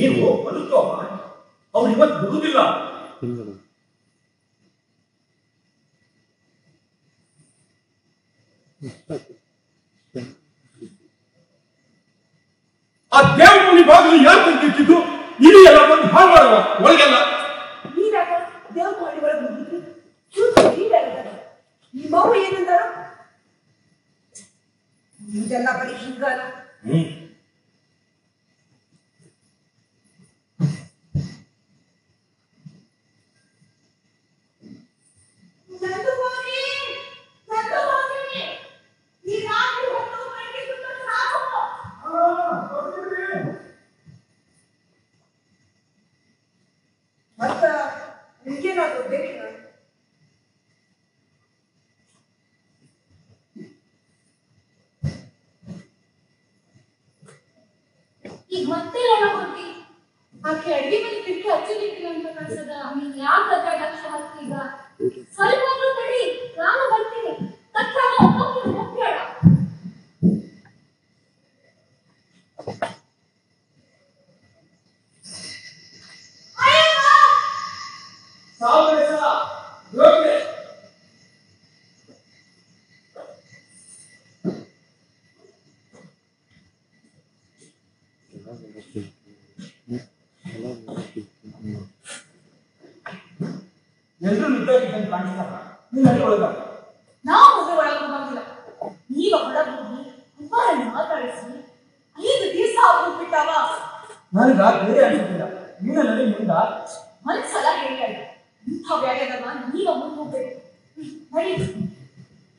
ನೀವು ಬದುಕುವ ಅವ್ರು ಇವತ್ತು ಬರುವುದಿಲ್ಲ ಆ ದೇವಮುನಿ ಬಾಗಿಲು ಯಾರು ತಂದಿಟ್ಟಿದ್ದು ಇಲ್ಲಿ ಎಲ್ಲ ಬಂದು ಹಾಳು ಮಾಡುವ ಒಳಗೆಲ್ಲ ನೀವ್ಯಾಕ ದೇವ್ರ ಮಾಡಿ ಒಳಗೆ ಹೋಗಿದ್ರಿ ಚೂರು ನೀವ್ಯಾಕ ಈ ಮಗು ಏನಂದಾರ ಇದೆಲ್ಲ ಬರೀ ಹಿಂಗಾರ ಹ್ಮ್ ನಂದು ಹೋಗಿ ನಂದು ಹೋಗಿ ಈ ರಾತ್ರಿ ಹೊತ್ತು ಮನೆಗೆ ಸುತ್ತ ಸಾಕು ಮತ್ತ ನಿಮ್ಗೇನಾದ್ರು ಬೇಕಿಲ್ಲ ಈಗ ಮತ್ತೆ ಒಳಗ್ ಹೋಗಿ ಆಕೆ ಅಡಿಗೆ ಮನೆ ಕಿಟಕಿ ಹಚ್ಚಲಿಕ್ಕಿಲ್ಲ ಅಂತ ಕಾಣಿಸದ ನೀನ್ ಯಾಕೆ ಅದ್ರ ಲಕ್ಷ ಹಾಕ್ತೀಗ ಸ್ವಲ್ಪ ಹೊತ್ತು ತಡಿ ನಾನು ಬರ್ತೀನಿ ತಕ್ಷಣ ಹೋಗ್ತೀನಿ ಹೋಗ್ಬೇಡ ಎಲ್ಲರೂ ನಿಂತಾಗಿದ್ದಂಗೆ ಕಾಣಿಸ್ತಾರ ನೀನ್ ಅಲ್ಲಿ ಒಳಗ ನಾವು ಮುಂದೆ ಒಳಗೆ ಹೋಗಂಗಿಲ್ಲ ನೀವ ಹೊರಗೆ ಹೋಗಿ ಅಪ್ಪರನ್ನ ಮಾತಾಡಿಸಿ ಐದು ದಿವಸ ಹೋಗ್ಬಿಟ್ಟಾವ ನನಗ ಬೇರೆ ಅನಿಸುತ್ತಿಲ್ಲ ನೀನ ನನಗೆ ಮುಂದ ಮನ್ಸಲ ಹೇಳಿ ಇಂಥ ವ್ಯಾಗದವ ನೀವ ಮುಂದೆ ಹೋಗ್ಬೇಕು ಹ್ಮ್, ನಡಿ